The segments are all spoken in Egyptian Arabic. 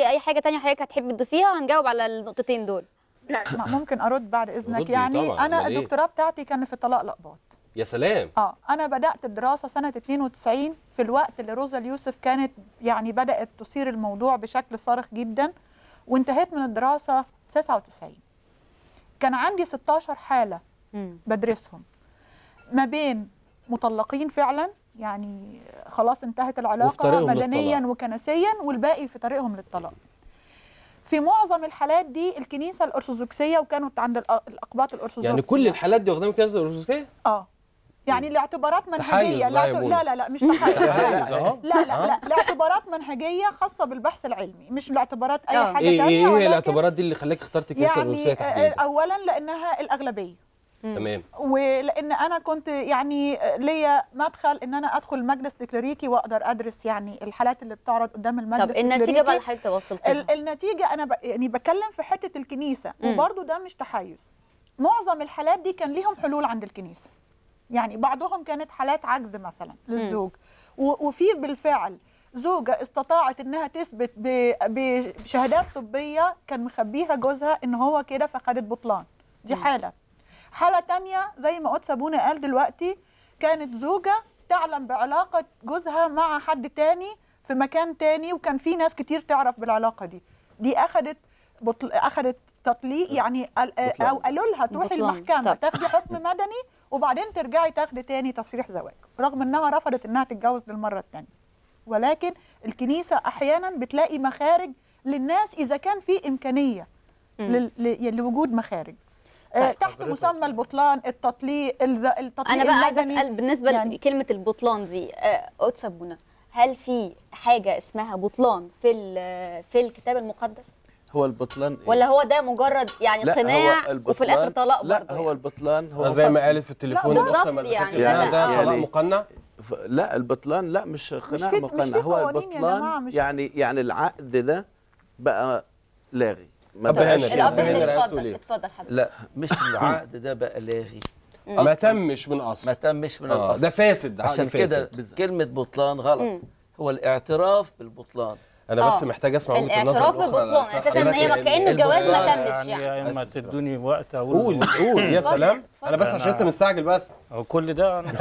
في اي حاجه تانية حضرتك هتحبي تضيفيها هنجاوب على النقطتين دول لا م- ممكن ارد بعد اذنك ردي يعني طبعاً، انا أمال إيه؟ الدكتوراه بتاعتي كان في الطلاق الأقباط يا سلام اه انا بدات الدراسه سنه 92 في الوقت اللي روزا اليوسف كانت يعني بدات تثير الموضوع بشكل صارخ جدا وانتهيت من الدراسه 99 كان عندي 16 حاله مم. بدرسهم ما بين مطلقين فعلا يعني خلاص انتهت وفي العلاقه طريقهم مدنيا للطلاق. وكنسيا والباقي في طريقهم للطلاق في معظم الحالات دي الكنيسه الارثوذكسيه وكانوا عند الأ- الاقباط الارثوذكس يعني كل الحالات دي واخدها من الكنيسه الارثوذكسيه اه يعني لاعتبارات منهجيه تحيز لا, بقى يا ت- منى. لا لا لا مش تحيز تحيز اهو لا لا لا لاعتبارات منهجيه خاصه بالبحث العلمي مش لاعتبارات اي آه. حاجه ايه ثانيه ايه ايه ولكن الاعتبارات دي اللي خلاك اخترت الكنيسه الارثوذكسيه يعني آه، تحديدا اولا لانها الاغلبيه تمام ولان انا كنت يعني ليا مدخل ان انا ادخل مجلس الكليريكي واقدر ادرس يعني الحالات اللي بتعرض قدام المجلس طب النتيجه بقى اللي حضرتك وصلت لها ال- النتيجه انا ب... يعني بتكلم في حته الكنيسه مم. وبرده ده مش تحيز معظم الحالات دي كان ليهم حلول عند الكنيسه يعني بعضهم كانت حالات عجز مثلا للزوج و... وفي بالفعل زوجة استطاعت انها تثبت ب... بشهادات طبية كان مخبيها جوزها ان هو كده فخدت بطلان دي مم. حالة حالة تانية زي ما قدس ابونا قال دلوقتي كانت زوجة تعلم بعلاقة جوزها مع حد تاني في مكان تاني وكان في ناس كتير تعرف بالعلاقة دي دي اخدت بطل... اخدت تطليق يعني قال... بطلان. او قالوا لها تروحي بطلان. المحكمة طب. تاخدي حكم مدني وبعدين ترجعي تاخدي تاني تصريح زواج رغم انها رفضت انها تتجوز للمرة التانية ولكن الكنيسة احيانا بتلاقي مخارج للناس اذا كان في امكانية مم. لل... ل... لوجود مخارج آه، طيب. تحت حضرتك- مسمى البطلان التطليق الز... التطليق انا بقى عايزه المدني. اسال بالنسبه يعني- لكلمه البطلان دي آه، قدس ابونا هل في حاجه اسمها بطلان في ال- في الكتاب المقدس هو البطلان إيه؟ ولا هو ده مجرد يعني لا، هو قناع البطلان- وفي الاخر طلاق لا برضه هو يعني. البطلان هو زي ما فصل. قالت في التليفون لا، الأخت بالظبط ما يعني. ذكرتش اسمها، ده يعني- طلاق مقنع ف... لا البطلان لا مش قناع في- مش في مقنع هو قوانين يا جماعة، البطلان مش- يعني يعني العقد ده بقى لاغي ما طب بقاش هنا- الاب هنا هنا رئيس اتفضل وليه؟ اتفضل حضرتك لا مش العقد ده بقى لاغي ما تمش من اصل ما تمش من آه الاصل ده فاسد عقد عشان كده فاسد. كلمه بطلان غلط مم. هو الاعتراف بالبطلان انا بس آه. محتاج اسمع وجهه النظر الاعتراف الأخرى بالبطلان لأسف. اساسا ان هي ما ال- كانه الجواز ما البطلان تمش يعني يا اما أسف. تدوني وقت اقول قول قول يا اتفضل، سلام اتفضل. انا بس عشان انت أنا- مستعجل بس هو كل ده أنا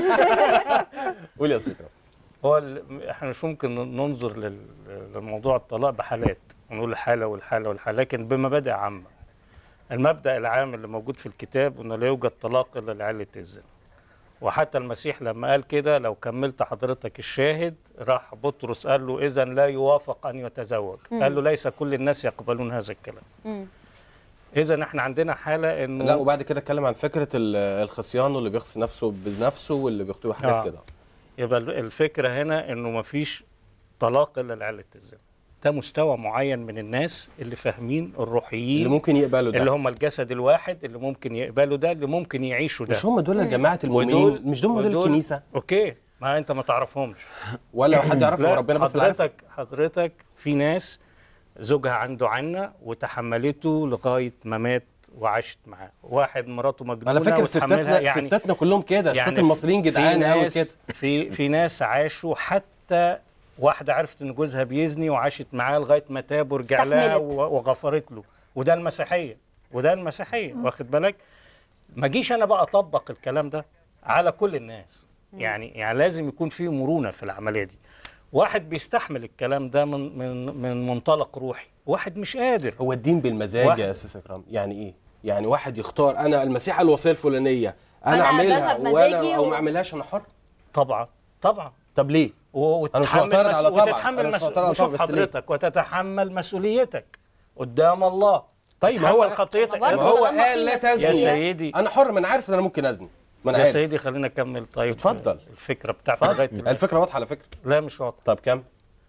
مش قول يا سكرة هو ال- احنا مش ممكن ننظر لل- للموضوع الطلاق بحالات ونقول الحاله والحاله والحاله لكن بمبادئ عامه المبدا العام اللي موجود في الكتاب انه لا يوجد طلاق الا لعله الزنا وحتى المسيح لما قال كده لو كملت حضرتك الشاهد راح بطرس قال له اذا لا يوافق ان يتزوج مم. قال له ليس كل الناس يقبلون هذا الكلام مم. اذا احنا عندنا حاله انه لا وبعد كده اتكلم عن فكره ال- الخصيان واللي بيخصي نفسه بنفسه واللي بيخطئ حاجات آه. كده يبقى ال- الفكره هنا انه مفيش طلاق الا لعله الزنا ده مستوى معين من الناس اللي فاهمين الروحيين اللي ممكن يقبلوا ده اللي هم الجسد الواحد اللي ممكن يقبلوا ده اللي ممكن يعيشوا ده مش هم دول جماعه المؤمنين ودول- مش دول دول ودول- الكنيسه اوكي ما انت ما تعرفهمش ولا حد يعرفه لا ربنا بس اللي عارف حضرتك حضرتك في ناس زوجها عنده عنة وتحملته لغاية ما مات وعاشت معاه واحد مراته مجنونة على فكره وتحملها ستاتنا يعني ستاتنا كلهم كده يعني ستات المصريين في جدعان قوي ناس- كده في في ناس عاشوا حتى واحدة عرفت ان جوزها بيزني وعاشت معاه لغاية ما تاب ورجع لها استحملت. و- وغفرت له وده المسيحية وده المسيحية واخد بالك ما اجيش انا بقى اطبق الكلام ده على كل الناس يعني يعني لازم يكون في مرونة في العملية دي واحد بيستحمل الكلام ده من من من منطلق روحي واحد مش قادر هو الدين بالمزاج واحد. يا استاذ اكرام يعني ايه يعني واحد يختار انا المسيحه الوصيه الفلانيه أنا انا اعملها أقبلها بمزاجي ولا او و- ما اعملهاش انا حر طبعا طبعا طب ليه و- أنا مش وتتحمل معترض مس... على طبعا. أنا وتتحمل مش مس... معترض على وشوف طبعا، بس ليه؟ حضرتك وتتحمل مسؤوليتك قدام الله طيب ما تتحمل هو خطيتك ما ما برضه هو طالما قال في لا مسؤولية. يا تزني سيدي انا حر ما انا عارف ان انا ممكن ازني ما انا يا عارف سيدي خلينا نكمل طيب اتفضل. الفكره بتاعتك لغايه اتفضل الآخر. الفكره واضحه على فكره لا مش واضح طب كم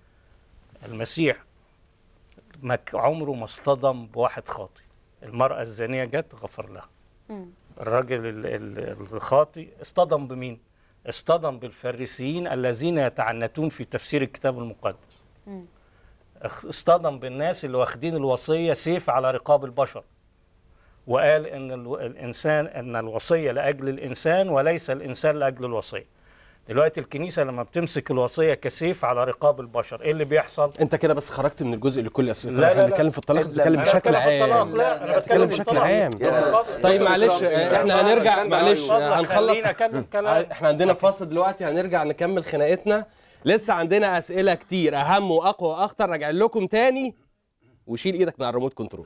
المسيح ما ك- عمره ما اصطدم بواحد خاطي المرأة الزانية جت غفر لها مم. الراجل ال- ال- الخاطي اصطدم بمين؟ اصطدم بالفريسيين الذين يتعنتون في تفسير الكتاب المقدس مم. اخ- اصطدم بالناس اللي واخدين الوصية سيف على رقاب البشر وقال ان الو- الانسان ان الوصية لاجل الانسان وليس الانسان لاجل الوصية دلوقتي الكنيسه لما بتمسك الوصيه كسيف على رقاب البشر ايه اللي بيحصل انت كده بس خرجت من الجزء اللي كل اسئله لا، لا، احنا لا. بنتكلم في الطلاق لا، بنتكلم أنا بشكل بتكلم في الطلاق، عام لا انا بتكلم بتكلم بشكل بالطلاق. عام يا- طيب دكتور معلش إكرام، آه، احنا هنرجع معلش اتفضل، آه، هنخلص خلينا اكمل كلام احنا عندنا فاصل دلوقتي هنرجع نكمل خناقتنا لسه عندنا اسئله كتير اهم واقوى واخطر راجع لكم تاني وشيل ايدك من على الريموت كنترول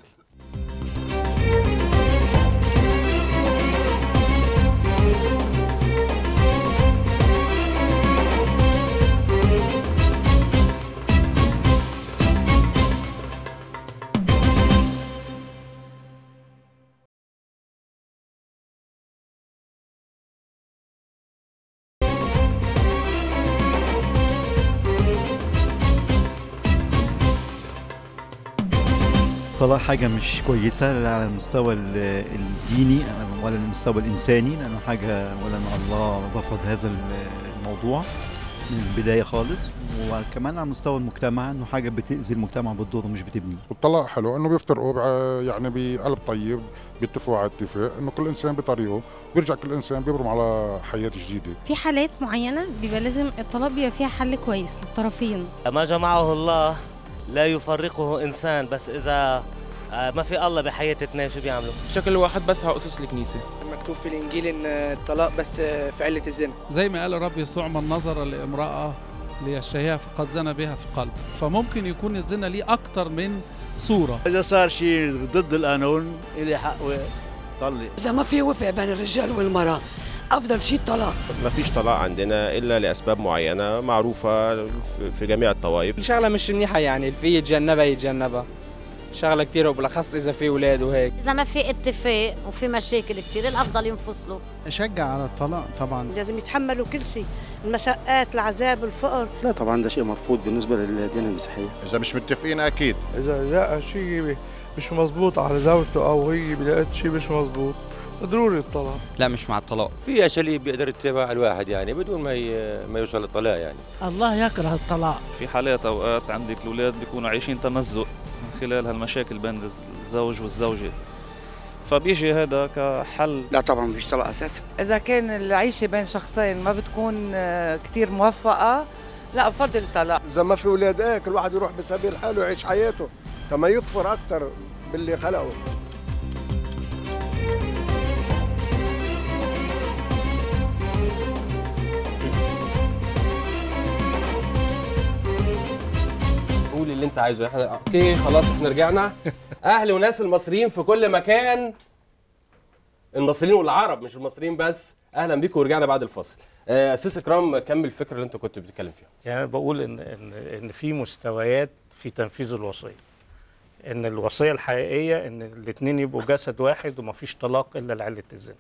الطلاق حاجة مش كويسة لا على المستوى ال- الديني ولا المستوى الإنساني لأنه حاجة ولا الله رفض هذا الموضوع من البداية خالص وكمان على مستوى المجتمع إنه حاجة بتأذي المجتمع بتضره مش بتبنيه والطلاق حلو انه بيفترقوا بع- يعني بقلب طيب بيتفقوا على اتفاق انه كل انسان بطريقه بيرجع كل انسان بيبرم على حياه جديده في حالات معينة بيبقى لازم الطلاق بيبقى فيها حل كويس للطرفين ما جمعه الله لا يفرقه انسان بس اذا آه، ما في الله بحياه اثنين شو بيعملوا؟ بشكل واحد بس على اسس الكنيسه مكتوب في الانجيل ان الطلاق بس في عله الزنا زي ما قال الرب يسوع من نظر لامرأة ليشتهيها فقد زنى بها في قلبه فممكن يكون الزنا ليه أكتر من صورة إذا صار شيء ضد القانون إلي حق طلق إذا ما في وفق بين الرجال والمرأة أفضل شيء الطلاق ما فيش طلاق عندنا الا لاسباب معينه معروفه في- في جميع الطوائف في شغله مش منيحه يعني اللي في يتجنبها يتجنبها شغله كتير وبالاخص اذا في اولاد وهيك إذا ما في اتفاق وفي مشاكل كتير الأفضل ينفصلوا اشجع على الطلاق طبعا لازم يتحملوا كل شيء المشقات العذاب الفقر لا طبعا ده شيء مرفوض بالنسبه للديانه المسيحيه اذا مش متفقين اكيد اذا لقى شيء مش مزبوط على زوجته او هي لقت شيء مش مزبوط ضروري الطلاق لا مش مع الطلاق في اساليب بيقدر يتبعها الواحد يعني بدون ما ي- ما يوصل للطلاق يعني الله يكره الطلاق في حالات اوقات عندك الاولاد بيكونوا عايشين تمزق من خلال هالمشاكل بين الزوج والزوجه فبيجي هذا كحل لا طبعا مفيش طلاق اساسا إذا كان العيشة بين شخصين ما بتكون آه، كتير موفقة لا بفضل الطلاق اذا ما في اولاد ايه كل واحد يروح بسبيل حاله يعيش حياته كما يكفر اكثر باللي خلقه قول اللي انت عايزه احنا اوكي خلاص احنا رجعنا اهل وناس المصريين في كل مكان المصريين والعرب مش المصريين بس اهلا بيكم ورجعنا بعد الفاصل آه، اسيس اكرام كمل الفكره اللي انت كنت بتتكلم فيها يعني أنا بقول ان ان ان في مستويات في تنفيذ الوصيه ان الوصيه الحقيقيه ان الاثنين يبقوا جسد واحد ومفيش طلاق الا لعله الزنا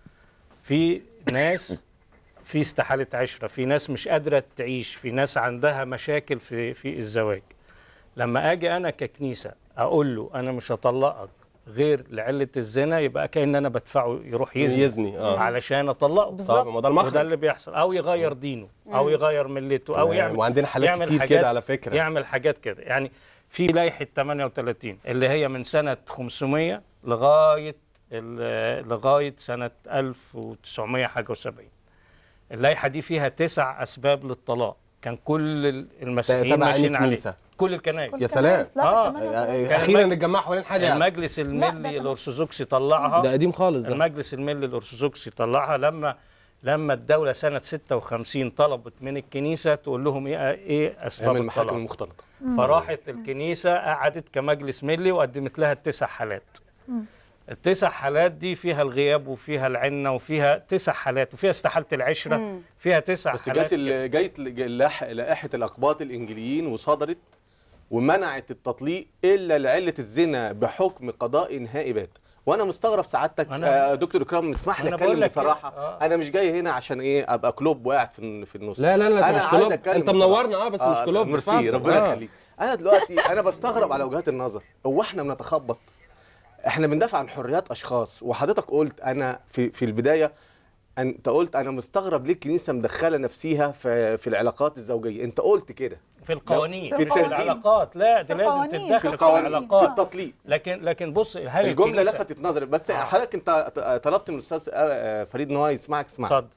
في ناس في استحاله عشره في ناس مش قادره تعيش في ناس عندها مشاكل في في الزواج لما اجي انا ككنيسه اقول له انا مش هطلقك غير لعله الزنا يبقى كان انا بدفعه يروح يزني, يزني، آه. علشان اطلقه بالظبط. ما ده المخرج. وده اللي بيحصل او يغير دينه او مم. يغير ملته او تمام. يعمل وعندنا حالات يعمل كتير حاجات- كده على فكرة. يعمل حاجات كده يعني في لائحه 38 اللي هي من سنه 500 لغايه ال- لغايه سنه 1900 حاجه و70 اللائحه دي فيها تسع اسباب للطلاق كان كل المسيحيين تبع أي ماشيين عليه كنيسة؟ كل الكنائس يا سلام اه آه، اخيرا نتجمع حوالين حاجه المجلس الملي الارثوذكسي طلعها ده قديم خالص ده. المجلس الملي الارثوذكسي طلعها لما لما الدوله سنه 56 طلبت من الكنيسه تقول لهم ايه ايه اسباب اعمل المحاكم الطلاق المختلطه فراحت الكنيسه قعدت كمجلس ملي وقدمت لها التسع حالات التسع حالات دي فيها الغياب وفيها العنة وفيها تسع حالات وفيها استحالة العشرة مم. فيها تسع بس حالات جت ال- جت ال- لاح- لائحه الاقباط الانجليين وصدرت ومنعت التطليق الا لعله الزنا بحكم قضاء نهائي بات وانا مستغرب سعادتك أنا- آه دكتور اكرام اسمح لي أنا اتكلم بقول لك بصراحه كده. آه. انا مش جاي هنا عشان ايه ابقى كلوب وقاعد في في النص لا لا لا، أنت انا مش عايز كلوب. أتكلم أنت بصراحة. منورنا، آه، بس مش كلوب، ميرسي اتفضل. ربنا آه. يخليك انا دلوقتي انا بستغرب على وجهات النظر هو احنا بنتخبط احنا بندافع عن حريات اشخاص وحضرتك قلت انا في في البدايه انت قلت انا مستغرب ليه الكنيسه مدخله نفسيها في في العلاقات الزوجيه انت قلت كده في القوانين في مش في التسجيل العلاقات لا دي في لازم القوانين. تتدخل في في, القوانين. العلاقات في التطليق. لكن لكن بص هل الجمله الكنيسة- لفتت نظري بس حضرتك انت طلبت من الاستاذ آه، فريد ان هو يسمعك اسمعك اتفضل.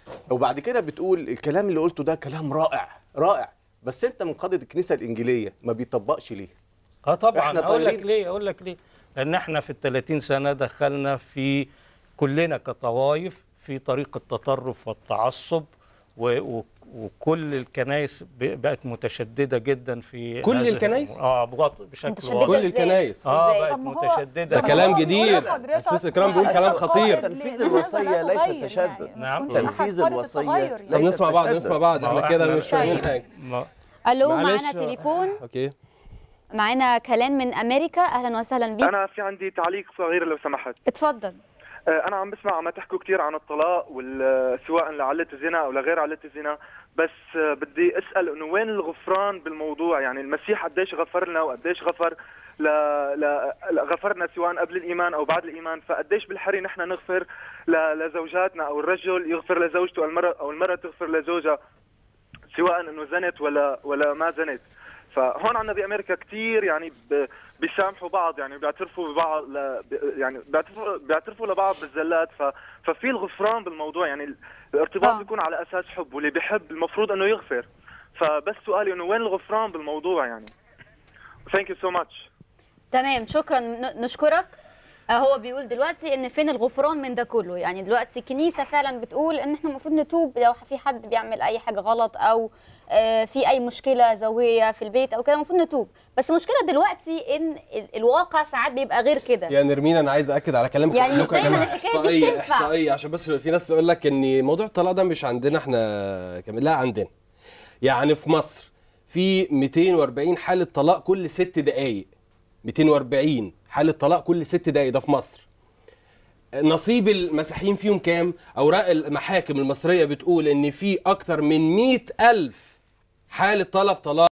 وبعد كده بتقول الكلام اللي قلته ده كلام رائع رائع بس انت من قاده الكنيسه الانجيليه ما بيطبقش ليه اه طبعا إحنا اقول لك طايرين. ليه اقول لك ليه لان احنا في ال 30 سنه دخلنا في كلنا كطوائف في طريق التطرف والتعصب و و وكل الكنائس ب- بقت متشدده جدا في كل هذه الكنايس؟ الأمور. اه بواط- بشكل متشددة واضح كل إزاي؟ الكنايس؟ اه إزاي؟ بقت طب ما هو- متشدده ده كلام جديد أستاذ إكرام بيقول كلام خطير تنفيذ الوصيه ليس تشدد نعم تنفيذ الوصيه طب نسمع بعض نسمع بعض ما هو احنا كده إحنا- مش فاهمين طيب. حاجه ما- الو معلش. معانا تليفون اوكي معانا كلام من امريكا اهلا وسهلا بيك انا في عندي تعليق صغير لو سمحت اتفضل آه، انا عم بسمع عم تحكوا كثير عن الطلاق وال- سواء لعله الزنا او لغير عله الزنا بس آه، بدي اسال انه وين الغفران بالموضوع يعني المسيح قديش غفر لنا وقديش غفر ل... ل... ل- غفرنا سواء قبل الايمان او بعد الايمان فقديش بالحري نحن نغفر ل... لزوجاتنا او الرجل يغفر لزوجته المراه او المراه تغفر لزوجها سواء انه زنت ولا ولا ما زنت فهون عندنا بامريكا كثير يعني ب- بيسامحوا بعض يعني بيعترفوا ببعض ل... ب- يعني بيعترفوا بيعترفوا لبعض بالزلات ف... ففي الغفران بالموضوع يعني ال- الارتباط آه. بيكون على اساس حب واللي بيحب المفروض انه يغفر فبس سؤالي انه وين الغفران بالموضوع يعني ثانك يو سو ماتش تمام شكرا ن- نشكرك آه، هو بيقول دلوقتي ان فين الغفران من ده كله يعني دلوقتي الكنيسه فعلا بتقول ان احنا المفروض نتوب لو في حد بيعمل اي حاجه غلط او آه، في اي مشكله زوجيه في البيت او كده المفروض نتوب بس المشكله دلوقتي ان ال- الواقع ساعات بيبقى غير كده يا نرمين انا عايز اكد على كلامك يعني مش كلكم يا دايماً جماعة. الحكاية دي احصائيه بتنفع. احصائيه عشان بس في ناس تقول لك ان موضوع الطلاق ده مش عندنا احنا كمان لا عندنا يعني في مصر في 240 حاله طلاق كل ست دقائق 240 حاله طلاق كل ست دقائق ده في مصر نصيب المسيحيين فيهم كام اوراق المحاكم المصريه بتقول ان في اكتر من 100 الف حاله طلب طلاق